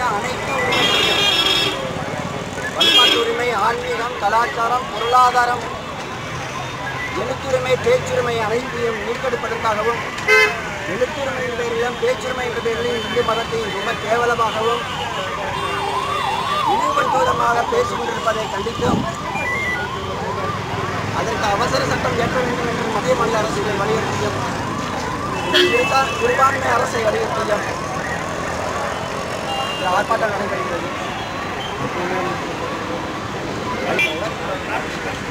அனைத்து உரிமைகளையும் பண்பாட்டு உரிமை ஆன்மீகம் கலாச்சாரம் பொருளாதாரம் எழுத்துரிமை பேச்சுரிமை அனைத்தையும் மீட்டெடுப்பதற்காகவும் எழுத்துரிமை என்ற பெயரிலும் பேச்சுரிமை என்ற பெயரிலும் இந்து மதத்தை ரொம்ப கேவலமாகவும் இழிவுபடுத்துவதமாக பேசிக் கொண்டிருப்பதை கண்டித்தும் அதற்கு அவசர சட்டம் இயற்ற வேண்டும் என்று மத்திய மாநில அரசுகளை வலியுறுத்தியும் சிறுபா- சிறுபான்மை அரசை வலியுறுத்தியும் இந்த ஆர்ப்பாட்டம் நடைபெறுகிறது